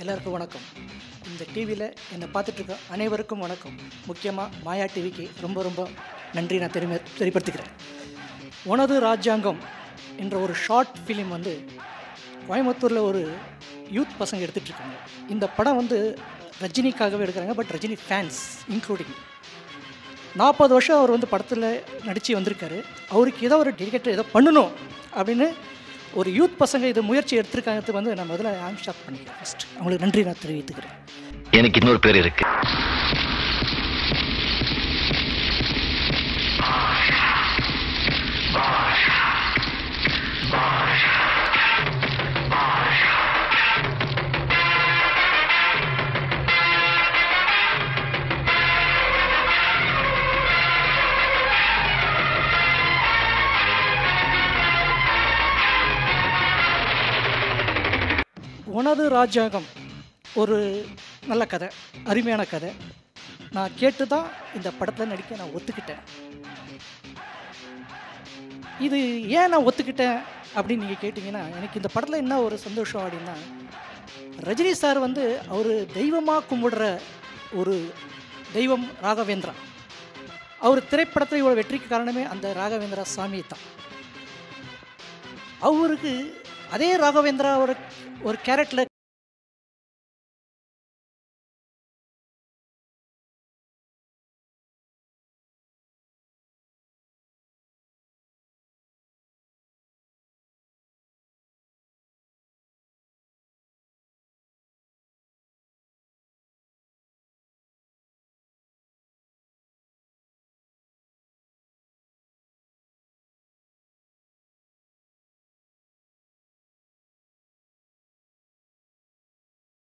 எல்லாருக்கும் வணக்கம் இந்த டிவியில் என்னை பார்த்துட்டு இருக்க அனைவருக்கும் வணக்கம் முக்கியமாக மாயா டிவிக்கு ரொம்ப ரொம்ப நன்றி நான் தெரிமை தெரியப்படுத்திக்கிறேன் உனது ராஜாங்கம் என்ற ஒரு ஷார்ட் ஃபிலிம் வந்து கோயம்புத்தூரில் ஒரு யூத் பசங்க எடுத்துகிட்டு இருக்காங்க இந்த படம் வந்து ரஜினிக்காகவே எடுக்கிறாங்க பட் ரஜினி ஃபேன்ஸ் இன்க்ளூடிங் நாற்பது வருஷம் அவர் வந்து படத்தில் நடித்து வந்திருக்காரு அவருக்கு ஏதோ ஒரு டெடிகேட்டர் ஏதோ பண்ணணும் அப்படின்னு ஒரு யூத் பசங்க இது முயற்சி எடுத்திருக்காங்கிறது வந்து நான் முதல்ல ஆம் ஷாப் பண்ணிக்கிறேன் ஃபஸ்ட் அவங்களுக்கு நன்றி நான் தெரிவித்துக்கிறேன் எனக்கு இன்னொரு பேர் இருக்கு உனது ராஜாங்கம் ஒரு நல்ல கதை அருமையான கதை நான் கேட்டு தான் இந்த படத்தில் நடிக்க நான் ஒத்துக்கிட்டேன் இது ஏன் நான் ஒத்துக்கிட்டேன் அப்படின்னு நீங்கள் கேட்டிங்கன்னா எனக்கு இந்த படத்தில் என்ன ஒரு சந்தோஷம் அப்படின்னா ரஜினி சார் வந்து அவர் தெய்வமாக கும்பிடுற ஒரு தெய்வம் ராகவேந்திரா அவர் திரைப்படத்தை இவ்வளோ வெற்றிக்கு காரணமே அந்த ராகவேந்திரா சாமி தான் அவருக்கு அதே ராகவேந்திரா ஒரு ஒரு கேரக்டரில்